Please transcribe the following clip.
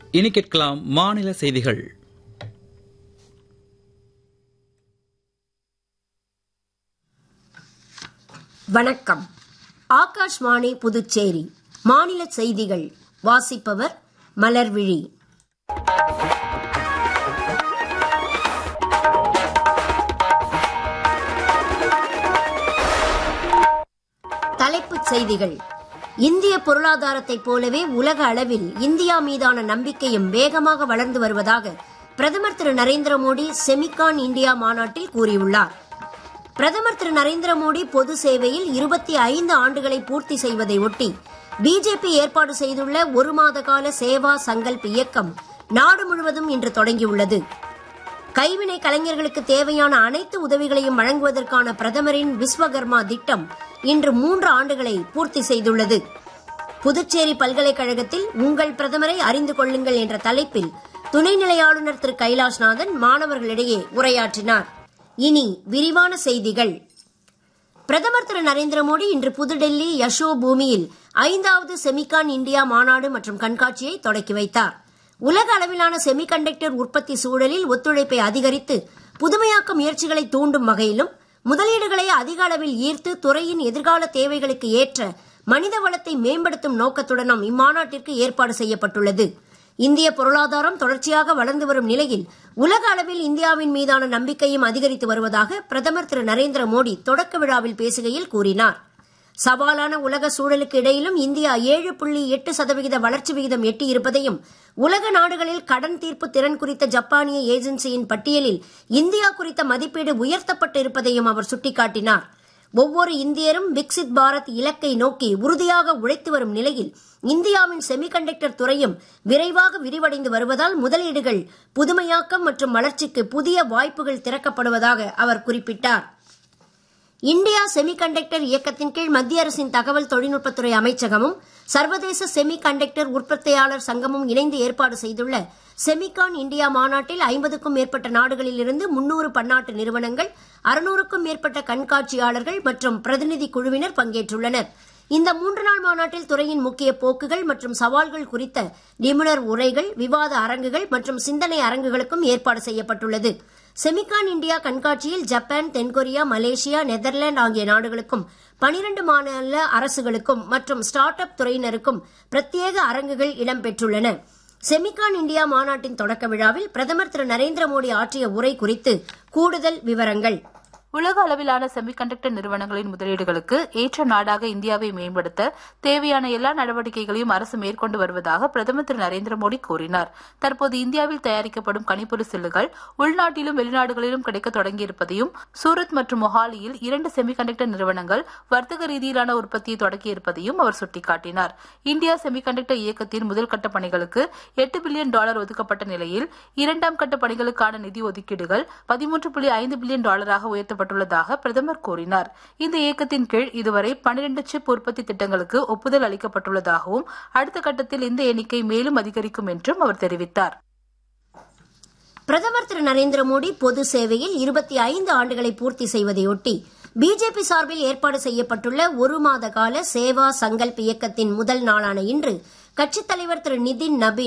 இனி கேட்கலாம் மாநில செய்திகள் வணக்கம் ஆகாஷ்வாணி புதுச்சேரி மாநில செய்திகள் வாசிப்பவர் மலர்விழி தலைப்புச் செய்திகள் இந்திய பொருளாதாரத்தைப் போலவே உலக அளவில் இந்தியா மீதான நம்பிக்கையும் வேகமாக வளர்ந்து வருவதாக பிரதமர் திரு நரேந்திர மோடி செமிகான் இந்தியா மாநாட்டில் கூறியுள்ளார் பிரதமர் திரு நரேந்திர மோடி பொது சேவையில் இருபத்தி ஐந்து ஆண்டுகளை பூர்த்தி செய்வதை ஒட்டி பிஜேபி ஏற்பாடு செய்துள்ள ஒரு மாத கால சேவா சங்கல்ப் இயக்கம் நாடு முழுவதும் இன்று தொடங்கியுள்ளது கைவினை கலைஞர்களுக்கு தேவையான அனைத்து உதவிகளையும் வழங்குவதற்கான பிரதமரின் விஸ்வகர்மா திட்டம் இன்று மூன்று ஆண்டுகளை பூர்த்தி செய்துள்ளது புதுச்சேரி பல்கலைக்கழகத்தில் உங்கள் பிரதமரை அறிந்து கொள்ளுங்கள் என்ற தலைப்பில் துணைநிலை ஆளுநர் திரு கைலாஷ்நாதன் மாணவர்களிடையே உரையாற்றினார் இனி விரிவான செய்திகள் பிரதமர் திரு நரேந்திர மோடி இன்று புதுடெல்லி யசோ பூமியில் ஐந்தாவது செமிகான் இந்தியா மாநாடு மற்றும் கண்காட்சியை தொடக்கி வைத்தார் உலக அளவிலான செமிகண்டக்டர் உற்பத்தி சூழலில் ஒத்துழைப்பை அதிகரித்து புதுமையாக்க முயற்சிகளை தூண்டும் வகையிலும் முதலீடுகளை அதிக அளவில் ஈர்த்து துறையின் எதிர்கால தேவைகளுக்கு ஏற்ற மனித வளத்தை மேம்படுத்தும் நோக்கத்துடனும் இம்மாநாட்டிற்கு ஏற்பாடு செய்யப்பட்டுள்ளது இந்திய பொருளாதாரம் தொடர்ச்சியாக வளர்ந்து வரும் நிலையில் உலக அளவில் இந்தியாவின் மீதான நம்பிக்கையும் அதிகரித்து வருவதாக பிரதமர் திரு நரேந்திர மோடி தொடக்க விழாவில் பேசுகையில் கூறினார் சவாலான உலக சூழலுக்கு இடையிலும் இந்தியா ஏழு புள்ளி எட்டு சதவிகித வளர்ச்சி விகிதம் எட்டியிருப்பதையும் உலக நாடுகளில் கடன் தீர்ப்பு திறன் குறித்த ஜப்பானிய ஏஜென்சியின் பட்டியலில் இந்தியா குறித்த மதிப்பீடு உயர்த்தப்பட்டு இருப்பதையும் அவர் சுட்டிக்காட்டினார் ஒவ்வொரு இந்தியரும் விக்சித் பாரத் இலக்கை நோக்கி உறுதியாக உழைத்து வரும் நிலையில் இந்தியாவின் செமிகண்டக்டர் துறையும் விரைவாக விரிவடைந்து வருவதால் முதலீடுகள் புதுமையாக்கம் மற்றும் வளர்ச்சிக்கு புதிய வாய்ப்புகள் திறக்கப்படுவதாக அவர் குறிப்பிட்டார் இந்தியா செமிகண்டக்டர் இயக்கத்தின் கீழ் மத்திய அரசின் தகவல் தொழில்நுட்பத்துறை அமைச்சகமும் சர்வதேச செமி கண்டக்டர் உற்பத்தியாளர் சங்கமும் இணைந்து ஏற்பாடு செய்துள்ள செமிகான் இந்தியா மாநாட்டில் ஐம்பதுக்கும் மேற்பட்ட நாடுகளில் இருந்து முன்னூறு பன்னாட்டு நிறுவனங்கள் அறுநூறுக்கும் மேற்பட்ட கண்காட்சியாளர்கள் மற்றும் பிரதிநிதி குழுவினர் பங்கேற்றுள்ளனர் இந்த மூன்று நாள் மாநாட்டில் துறையின் முக்கிய போக்குகள் மற்றும் சவால்கள் குறித்த நிபுணர் உரைகள் விவாத அரங்குகள் மற்றும் சிந்தனை அரங்குகளுக்கும் ஏற்பாடு செய்யப்பட்டுள்ளது செமிகான் இந்தியா கண்காட்சியில் ஜப்பான் தென்கொரியா மலேசியா நெதர்லாந்து ஆகிய நாடுகளுக்கும் பனிரண்டு மாநில அரசுகளுக்கும் மற்றும் ஸ்டார்ட் அப் துறையினருக்கும் பிரத்யேக அரங்குகள் இடம்பெற்றுள்ளன செமிகான் இந்தியா மாநாட்டின் தொடக்க விழாவில் பிரதமர் திரு நரேந்திர மோடி ஆற்றிய உரை குறித்து கூடுதல் விவரங்கள் உலக அளவிலான செமிகண்டக்டர் நிறுவனங்களின் முதலீடுகளுக்கு ஏற்ற நாடாக இந்தியாவை மேம்படுத்த தேவையான எல்லா நடவடிக்கைகளையும் அரசு மேற்கொண்டு வருவதாக பிரதமர் திரு நரேந்திர மோடி கூறினார் தற்போது இந்தியாவில் தயாரிக்கப்படும் கணிப்பொறி சில்லுகள் உள்நாட்டிலும் வெளிநாடுகளிலும் கிடைக்க தொடங்கியிருப்பதையும் சூரத் மற்றும் மொஹாலியில் இரண்டு செமிகண்டக்டர் நிறுவனங்கள் வர்த்தக ரீதியிலான உற்பத்தியை தொடங்கியிருப்பதையும் அவர் சுட்டிக்காட்டினார் இந்தியா செமிகண்டக்டர் இயக்கத்தின் முதல் கட்ட பணிகளுக்கு எட்டு பில்லியன் டாலர் ஒதுக்கப்பட்ட நிலையில் இரண்டாம் கட்ட பணிகளுக்கான நிதி ஒதுக்கீடுகள் பதிமூன்று புள்ளி ஐந்து பில்லியன் டாலராக உயர்த்த உயர்த்தப்பட்டுள்ளதாக பிரதமர் கூறினார் இந்த இயக்கத்தின் கீழ் இதுவரை பனிரெண்டு சிப் உற்பத்தி திட்டங்களுக்கு ஒப்புதல் அளிக்கப்பட்டுள்ளதாகவும் அடுத்த கட்டத்தில் இந்த எண்ணிக்கை மேலும் அதிகரிக்கும் என்றும் அவர் தெரிவித்தார் பிரதமர் திரு நரேந்திர மோடி பொது சேவையில் இருபத்தி ஐந்து ஆண்டுகளை பூர்த்தி செய்வதையொட்டி பிஜேபி சார்பில் ஏற்பாடு செய்யப்பட்டுள்ள ஒரு மாத கால சேவா சங்கல்ப் இயக்கத்தின் முதல் நாளான இன்று கட்சித் தலைவர் திரு நிதின் நபி